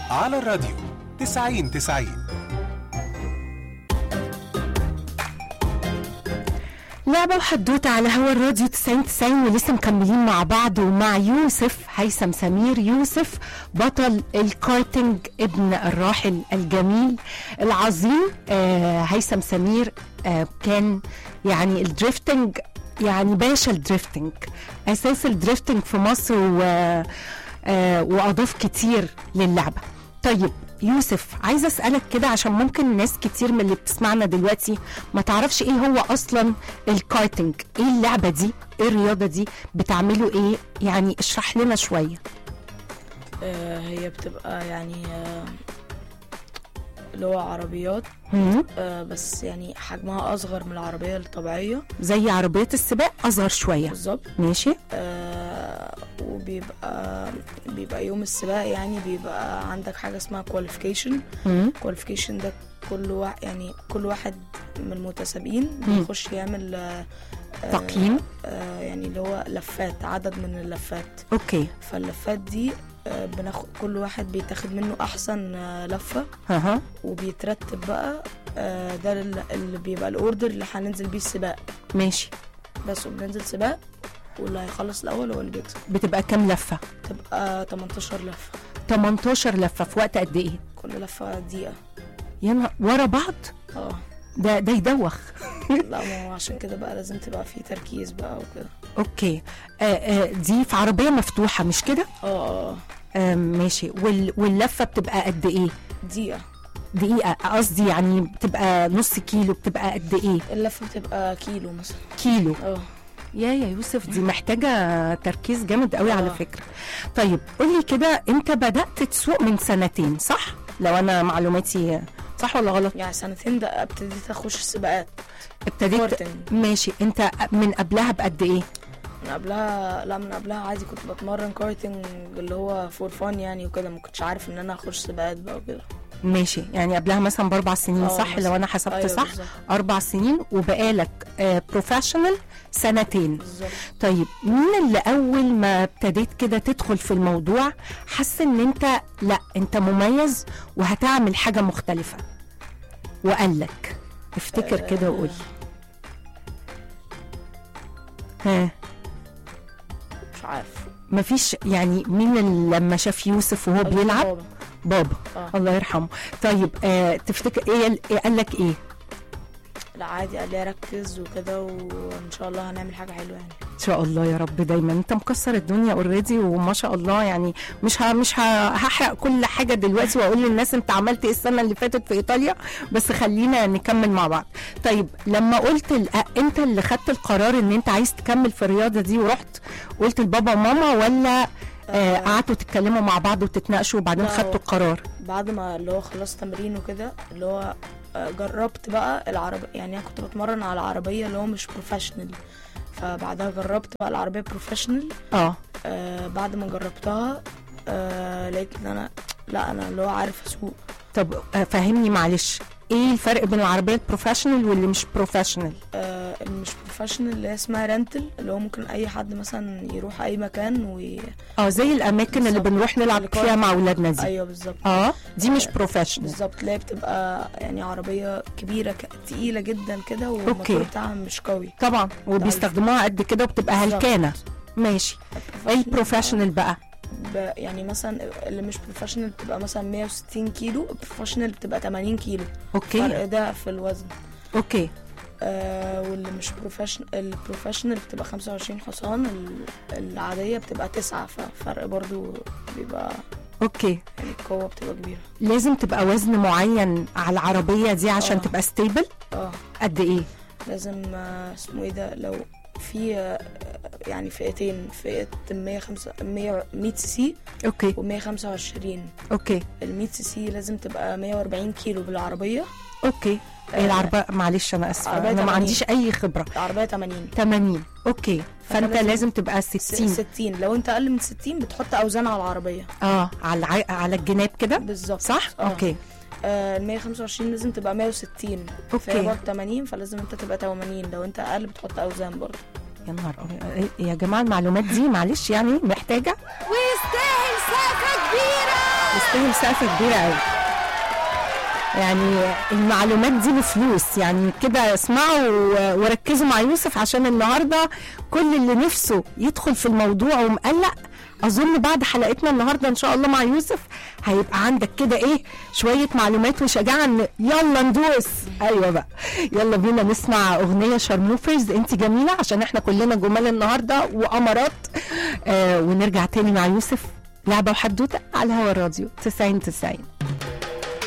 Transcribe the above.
على الراديو 90 90 لعبة وحدوتة على هوا الراديو 90 90 ولسه مكملين مع بعض ومع يوسف هيثم سمير يوسف بطل الكارتنج ابن الراحل الجميل العظيم آه هيثم سمير آه كان يعني الدريفتنج يعني باشا الدريفتنج اساس الدريفتنج في مصر و آه واضاف كتير للعبه طيب يوسف عايزه اسالك كده عشان ممكن ناس كتير من اللي بتسمعنا دلوقتي ما تعرفش ايه هو اصلا الكارتنج ايه اللعبه دي ايه الرياضه دي بتعملوا ايه يعني اشرح لنا شويه آه، هي بتبقى يعني آه، اللي هو عربيات مم. آه، بس يعني حجمها أصغر من العربية الطبيعية زي عربيات السباق اصغر شويه بالظبط ماشي آه، وبيبقى بيبقى يوم السباق يعني بيبقى عندك حاجة اسمها كواليفيكيشن مم. كواليفيكيشن ده كل واحد يعني كل واحد من المتسابقين مم. بيخش يعمل آه، آه، تقييم آه، يعني اللي هو لفات عدد من اللفات اوكي فاللفات دي آه، بناخد كل واحد بيتاخد منه احسن آه، لفه اها وبيترتب بقى آه، ده ال- اللي بيبقى الاوردر اللي هننزل بيه السباق ماشي بس وبننزل سباق واللي هيخلص الاول هو اللي بيكسب بتبقى كام لفه تبقى 18 لفه 18 لفه في وقت قد ايه كل لفه دقيقه يا نهار- ورا بعض اه ده ده يدوخ لا ما هو عشان كده بقى لازم تبقى في تركيز بقى وكده اوكي آه آه دي في عربيه مفتوحه مش كده اه اه آه ماشي وال واللفه بتبقى قد ايه دقيقه دقيقة قصدي يعني بتبقى نص كيلو بتبقى قد ايه؟ اللفه بتبقى كيلو مثلا كيلو اه يا يا يوسف دي محتاجة تركيز جامد قوي على آه. فكرة طيب قولي كده انت بدأت تسوق من سنتين صح؟ لو انا معلوماتي صح ولا غلط؟ يعني سنتين ده ابتديت اخش السباقات ابتديت كارتنج ماشي انت من قبلها بقد ايه؟ من قبلها لا من قبلها عادي كنت بتمرن كارتنج اللي هو فور فان يعني وكده ما كنتش عارف ان انا اخش سباقات بقى وكده ماشي يعني قبلها مثلا باربع سنين آه، صح مثلاً. لو انا حسبت أيوة صح؟ بالظبط. اربع سنين وبقالك بروفيشنال سنتين بالظبط طيب مين اللي اول ما ابتديت كده تدخل في الموضوع حس ان انت لا انت مميز وهتعمل حاجه مختلفه وقال لك افتكر كده وقول ها مش عارف مفيش يعني مين اللي لما شاف يوسف وهو بيلعب بابا. بابا آه. الله يرحمه طيب آه تفتكر ايه إيه قال لك ايه لا عادي قال لي ركز وكده وان شاء الله هنعمل حاجه حلوه يعني ان شاء الله يا رب دايما انت مكسر الدنيا اوريدي وما شاء الله يعني مش ها مش ها هحرق كل حاجه دلوقتي واقول للناس انت عملت ايه السنه اللي فاتت في ايطاليا بس خلينا نكمل مع بعض طيب لما قلت ال- أ- انت اللي خدت القرار ان انت عايز تكمل في الرياضه دي ورحت قلت لبابا وماما ولا آه قعدتوا تتكلموا مع بعض وتتناقشوا وبعدين لا، خدتوا هو- القرار بعد ما اللي هو خلصت تمرين وكده اللي هو آه، جربت بقى العربية يعني انا كنت بتمرن على العربيه اللي هو مش بروفيشنال فبعدها جربت بقى العربيه بروفيشنال اه آه بعد ما جربتها آه لقيت ان انا لا انا اللي هو عارف اسوق طب آه فهمني معلش ايه الفرق بين العربيه البروفيشنال واللي مش بروفيشنال آه المش بروفيشنال اللي هي اسمها رنتل اللي هو ممكن اي حد مثلا يروح اي مكان وي... اه زي الاماكن اللي بالظبط. بنروح نلعب الكار- فيها مع اولادنا دي ايوه بالظبط اه دي مش بروفيشنال بالظبط اللي هي بتبقى يعني عربيه كبيره ك... تقيله جدا كده أوكي. والموتور بتاعها مش قوي طبعا وبيستخدموها قد كده وبتبقى بالظبط. هلكانه ماشي ايه البروفيشنال بقى ب... يعني مثلا اللي مش بروفيشنال بتبقى مثلا 160 كيلو البروفيشنال بتبقى 80 كيلو اوكي فرق ده في الوزن اوكي آه واللي مش بروفيشنال البروفيشنال بتبقى 25 حصان ال- العادية بتبقى تسعة ففرق برضو بيبقى اوكي يعني القوة بتبقى كبيرة لازم تبقى وزن معين على العربيه دي عشان آه. تبقى ستيبل اه قد ايه لازم آه اسمه ايه ده لو في آه يعني فئتين فئة 105 100 100 سي سي اوكي و 125 اوكي ال 100 سي سي لازم تبقى 140 كيلو بالعربية اوكي آه. ايه العربيه معلش انا اسفه عربية انا ما 80. عنديش اي خبره العربية 80 80 اوكي فانت لازم- لازم تبقى س- 60 60 لو انت اقل من 60 بتحط اوزان على العربية اه على الع... على الجناب كده بالظبط صح آه. اوكي آه، ال 125 لازم تبقى 160 أوكي. فهي برضه 80 فلازم انت تبقى 80 لو انت اقل بتحط اوزان برضه يا نهار أبيض. إيه يا جماعه المعلومات دي معلش يعني محتاجه ويستاهل سقفة كبيرة يستاهل سقفه كبيره قوي يعني المعلومات دي بفلوس يعني كده اسمعوا و- وركزوا مع يوسف عشان النهارده كل اللي نفسه يدخل في الموضوع ومقلق اظن بعد حلقتنا النهارده ان شاء الله مع يوسف هيبقى عندك كده ايه شويه معلومات وشجاعه ان يلا ندوس ايوه بقى يلا بينا نسمع اغنيه شارموفرز انت جميله عشان احنا كلنا جمال النهارده وامارات آه ونرجع تاني مع يوسف لعبه وحدوته على هوا الراديو 90 90